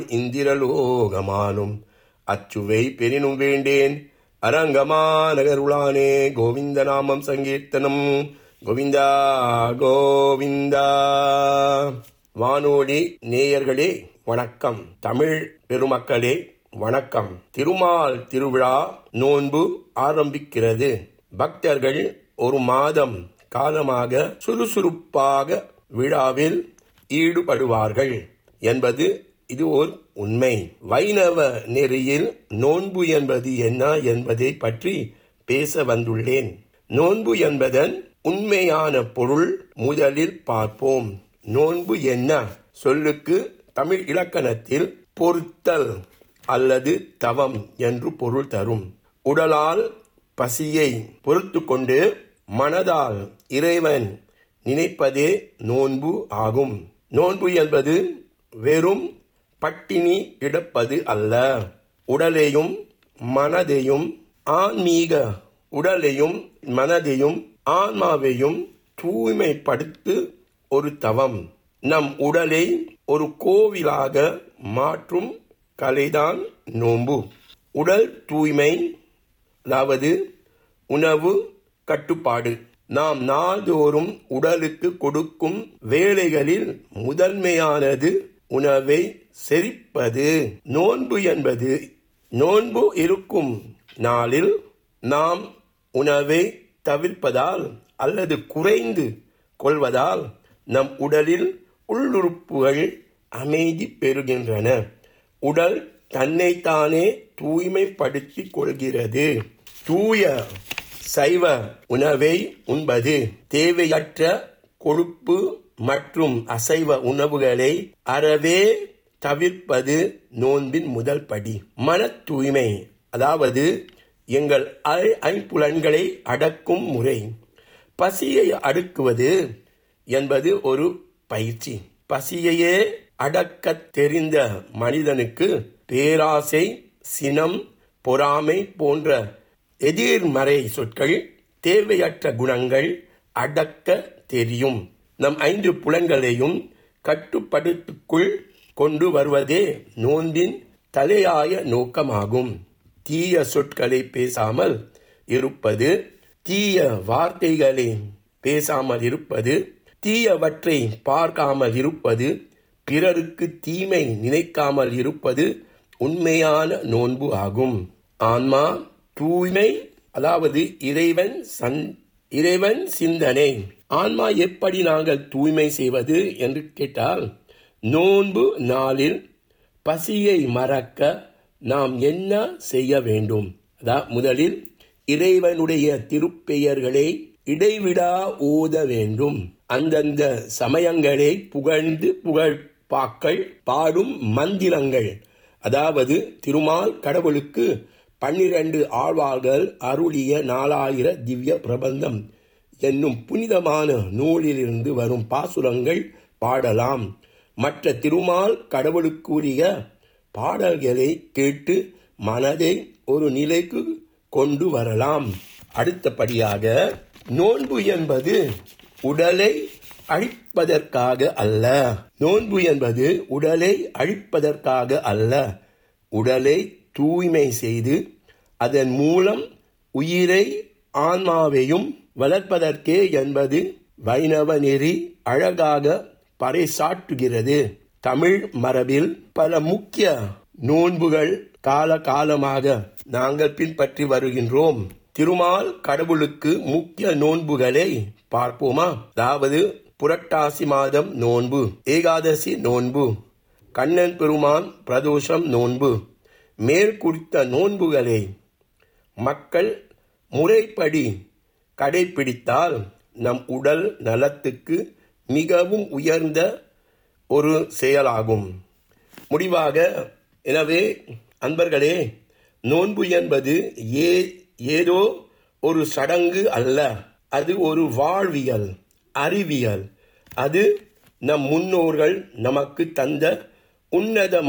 இந்திரலோகமானும் அச்சுவை பெரினும் வேண்டேன் அரங்கமா நகருளானே கோவிந்த நாமம் சங்கீர்த்தனம் கோவிந்தா கோவிந்தா வானோடி நேயர்களே வணக்கம் தமிழ் பெருமக்களே வணக்கம் திருமால் திருவிழா நோன்பு ஆரம்பிக்கிறது பக்தர்கள் ஒரு மாதம் காலமாக சுறுசுறுப்பாக விழாவில் ஈடுபடுவார்கள் என்பது இது ஒரு உண்மை வைணவ நெறியில் நோன்பு என்பது என்ன என்பதை பற்றி பேச வந்துள்ளேன் நோன்பு என்பதன் உண்மையான பொருள் முதலில் பார்ப்போம் நோன்பு என்ன சொல்லுக்கு தமிழ் இலக்கணத்தில் பொருத்தல் அல்லது தவம் என்று பொருள் தரும் உடலால் பசியை பொறுத்து கொண்டு மனதால் இறைவன் நினைப்பதே நோன்பு ஆகும் நோன்பு என்பது வெறும் பட்டினி கிடப்பது அல்ல உடலையும் மனதையும் ஆன்மீக உடலையும் மனதையும் ஆன்மாவையும் தூய்மைப்படுத்து ஒரு தவம் நம் உடலை ஒரு கோவிலாக மாற்றும் கலைதான் நோன்பு உடல் தூய்மை அதாவது உணவு கட்டுப்பாடு நாம் நாள்தோறும் உடலுக்கு கொடுக்கும் வேலைகளில் முதன்மையானது உணவை செரிப்பது நோன்பு என்பது நோன்பு இருக்கும் நாளில் நாம் உணவை தவிர்ப்பதால் அல்லது குறைந்து கொள்வதால் நம் உடலில் உள்ளுறுப்புகள் அமைதி பெறுகின்றன உடல் தன்னைத்தானே தூய்மைப்படுத்திக் கொள்கிறது தூய சைவ உணவை உண்பது தேவையற்ற கொழுப்பு மற்றும் அசைவ உணவுகளை அறவே தவிர்ப்பது நோன்பின் முதல் படி மன தூய்மை அதாவது எங்கள் ஐ- ஐம்புலன்களை அடக்கும் முறை பசியை அடுக்குவது என்பது ஒரு பயிற்சி பசியையே அடக்கத் தெரிந்த மனிதனுக்கு பேராசை சினம் பொறாமை போன்ற எதிர்மறை சொற்கள் தேவையற்ற குணங்கள் அடக்க தெரியும் நம் ஐந்து புலன்களையும் கட்டுப்படுத்துக்குள் கொண்டு வருவதே நோன்பின் தலையாய நோக்கமாகும் தீய சொற்களை பேசாமல் இருப்பது தீய வார்த்தைகளை பேசாமல் இருப்பது தீயவற்றை பார்க்காமல் இருப்பது பிறருக்கு தீமை நினைக்காமல் இருப்பது உண்மையான நோன்பு ஆகும் ஆன்மா தூய்மை அதாவது இறைவன் சன் இறைவன் சிந்தனை ஆன்மா எப்படி நாங்கள் தூய்மை செய்வது என்று கேட்டால் நோன்பு நாளில் பசியை மறக்க நாம் என்ன செய்ய வேண்டும் அதான் முதலில் இறைவனுடைய திருப்பெயர்களை இடைவிடா ஓத வேண்டும் அந்தந்த சமயங்களை புகழ்ந்து புகழ்பாக்கள் பாடும் மந்திரங்கள் அதாவது திருமால் கடவுளுக்கு பன்னிரண்டு ஆழ்வார்கள் அருளிய நாலாயிர திவ்ய பிரபந்தம் என்னும் புனிதமான நூலிலிருந்து வரும் பாசுரங்கள் பாடலாம் மற்ற திருமால் கடவுளுக்குரிய பாடல்களை கேட்டு மனதை ஒரு நிலைக்கு கொண்டு வரலாம் அடுத்தபடியாக நோன்பு என்பது உடலை அழிப்பதற்காக அல்ல நோன்பு என்பது உடலை அழிப்பதற்காக அல்ல உடலை தூய்மை செய்து அதன் மூலம் உயிரை ஆன்மாவையும் வளர்ப்பதற்கே என்பது வைணவ நெறி அழகாக பறைசாற்றுகிறது தமிழ் மரபில் பல முக்கிய நோன்புகள் கால காலமாக நாங்கள் பின்பற்றி வருகின்றோம் திருமால் கடவுளுக்கு முக்கிய நோன்புகளை பார்ப்போமா அதாவது புரட்டாசி மாதம் நோன்பு ஏகாதசி நோன்பு கண்ணன் பெருமான் பிரதோஷம் நோன்பு மேல் குறித்த நோன்புகளை மக்கள் முறைப்படி கடைபிடித்தால் நம் உடல் நலத்துக்கு மிகவும் உயர்ந்த ஒரு செயலாகும் முடிவாக எனவே அன்பர்களே நோன்பு என்பது ஏ ஏதோ ஒரு சடங்கு அல்ல அது ஒரு வாழ்வியல் அறிவியல் அது நம் முன்னோர்கள் நமக்கு தந்த உன்னத